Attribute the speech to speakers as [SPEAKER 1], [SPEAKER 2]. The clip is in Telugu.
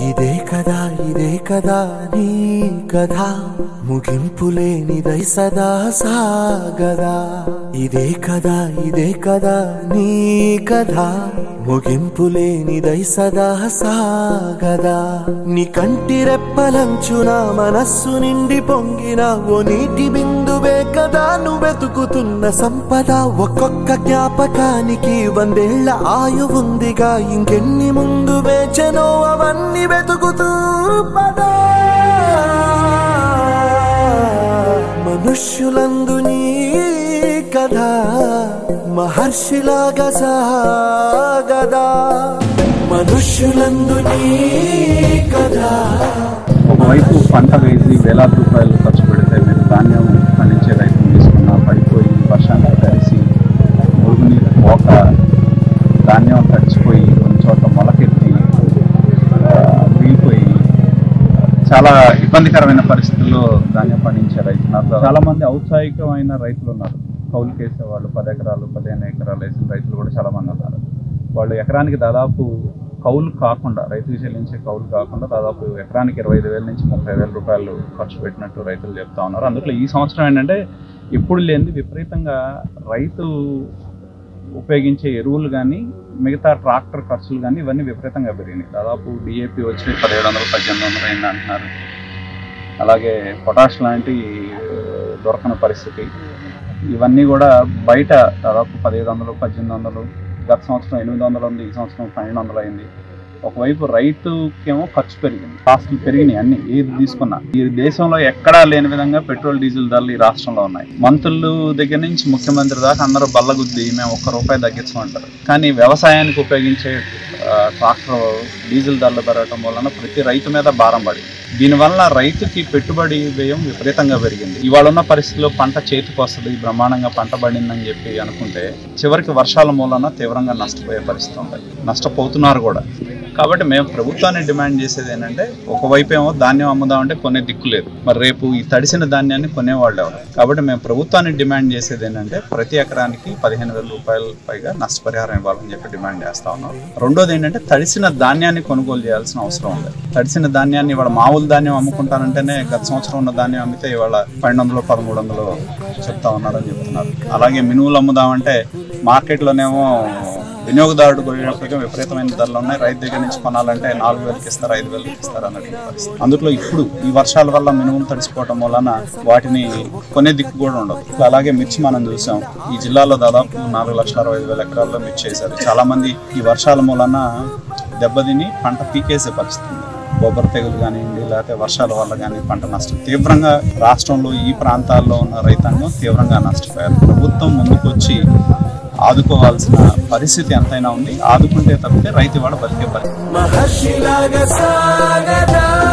[SPEAKER 1] ఇదే కదా ఇదే కదా నీ కథ ముగింపు లేనిదై సదా సాగదా ఇదే కదా ఇదే కదా నీ కథ ముగింపు లేనిదై సదా సాగదా నీ కంటి రెప్పలంచున మనస్సు నిండి పొంగిన ఓ నీటి బిందువే కదా నువ్వెతుకుతున్న సంపద ఒక్కొక్క జ్ఞాపకానికి వందేళ్ల ఆయువుందిగా ఇంకెన్ని ముందు వేచనో అవన్నీ వెతుకుతూ పదా మనుష్యులందు నీ కథ మహర్షిలాగా సాగదా మనుష్యులందు నీ కథ
[SPEAKER 2] ఒకవైపు పంట వేసి వేలాది రూపాయలు ఖర్చు పెడితే మీరు ధాన్యం పండించే రైతులు తీసుకున్న పడిపోయి వర్షానికి తడిసి మురుగునీరు పోక ధాన్యం తడిచిపోయి కొన్ని చోట్ల మొలకెత్తి ఆ, వీగిపోయి చాలా ఇబ్బందికరమైన పరిస్థితుల్లో ధాన్యం పండించే రైతులు ఉన్నారు చాలా మంది ఔత్సాహికమైన రైతులు ఉన్నారు కౌలు కేసే వాళ్ళు పది ఎకరాలు పదిహేను ఎకరాలు వేసిన రైతులు కూడా చాలా మంది ఉన్నారు వాళ్ళు ఎకరానికి దాదాపు కౌలు కాకుండా రైతుకు చెల్లించే కౌలు కాకుండా దాదాపు ఎకరానికి ఇరవై ఐదు వేల నుంచి ముప్పై వేల రూపాయలు ఖర్చు పెట్టినట్టు రైతులు చెప్తా ఉన్నారు అందులో ఈ సంవత్సరం ఏంటంటే ఎప్పుడు లేనిది విపరీతంగా రైతు ఉపయోగించే ఎరువులు కానీ మిగతా ట్రాక్టర్ ఖర్చులు కానీ ఇవన్నీ విపరీతంగా పెరిగినాయి దాదాపు డిఏపి వచ్చి పదిహేడు వందలు పద్దెనిమిది వందలు అయింది అంటున్నారు అలాగే పొటాష్ లాంటి దొరకని పరిస్థితి ఇవన్నీ కూడా బయట దాదాపు పదిహేడు వందలు పద్దెనిమిది వందలు గత సంవత్సరం ఎనిమిది వందలు ఉంది ఈ సంవత్సరం పన్నెండు వందలు అయింది ఒకవైపు రైతుకేమో ఖర్చు పెరిగింది కాస్టులు పెరిగినాయి అన్ని ఏది తీసుకున్నా ఈ దేశంలో ఎక్కడా లేని విధంగా పెట్రోల్ డీజిల్ ధరలు ఈ రాష్ట్రంలో ఉన్నాయి మంత్రులు దగ్గర నుంచి ముఖ్యమంత్రి దాకా అందరూ బల్లగుద్ది మేము ఒక్క రూపాయి తగ్గించమంటారు కానీ వ్యవసాయానికి ఉపయోగించే ఆ, ట్రాక్టర్ డీజిల్ ధరలు పెరగటం వలన ప్రతి రైతు మీద భారం పడింది దీనివల్ల రైతుకి పెట్టుబడి వ్యయం విపరీతంగా పెరిగింది ఇవాళ ఉన్న పరిస్థితుల్లో పంట చేతికి వస్తుంది బ్రహ్మాండంగా పంట పడిందని చెప్పి అనుకుంటే చివరికి వర్షాల మూలన తీవ్రంగా నష్టపోయే పరిస్థితి ఉంది నష్టపోతున్నారు కూడా కాబట్టి మేము ప్రభుత్వాన్ని డిమాండ్ చేసేది ఏంటంటే ఒకవైపు ఏమో ధాన్యం అమ్ముదామంటే కొనే దిక్కు లేదు మరి రేపు ఈ తడిసిన ధాన్యాన్ని కొనేవాళ్ళు ఎవరు కాబట్టి మేము ప్రభుత్వాన్ని డిమాండ్ చేసేది ఏంటంటే ప్రతి ఎకరానికి పదిహేను వేల రూపాయల పైగా నష్టపరిహారం ఇవ్వాలని చెప్పి డిమాండ్ చేస్తా ఉన్నాం రెండోది ఏంటంటే తడిసిన ధాన్యాన్ని కొనుగోలు చేయాల్సిన అవసరం ఉంది తడిసిన ధాన్యాన్ని ఇవాళ మామూలు ధాన్యం అమ్ముకుంటానంటేనే గత సంవత్సరం ఉన్న ధాన్యం అమ్మితే ఇవాళ పన్నెండు వందలు పదమూడు వందలు చెప్తా ఉన్నారని చెప్తున్నారు అలాగే మినువులు అమ్ముదామంటే మార్కెట్లోనేమో వినియోగదారుడు కొనేటప్పటికే విపరీతమైన ధరలు ఉన్నాయి రైతు దగ్గర నుంచి కొనాలంటే నాలుగు వేలకి ఇస్తారు ఐదు వేలకి ఇస్తారు అన్నట్టు పరిస్థితి అందులో ఇప్పుడు ఈ వర్షాల వల్ల మినుములు తడిసిపోవడం వలన వాటిని కొనే దిక్కు కూడా ఉండదు అలాగే మిర్చి మనం చూసాం ఈ జిల్లాలో దాదాపు నాలుగు లక్షల అరవై ఐదు వేల ఎకరాల్లో మిర్చి వేశారు చాలా మంది ఈ వర్షాల మూలన దెబ్బతిని పంట పీకేసే పరిస్థితి ఉంది బొబ్బర తెగులు కానివ్వండి లేకపోతే వర్షాల వల్ల కానీ పంట నష్టం తీవ్రంగా రాష్ట్రంలో ఈ ప్రాంతాల్లో ఉన్న రైతాంగం తీవ్రంగా నష్టపోయారు ప్రభుత్వం ముందుకు వచ్చి ఆదుకోవాల్సిన పరిస్థితి ఎంతైనా ఉంది ఆదుకుంటే తప్పితే రైతు వాడు బతికే పరిస్థితి
[SPEAKER 1] మహర్షిలాగా సాగదా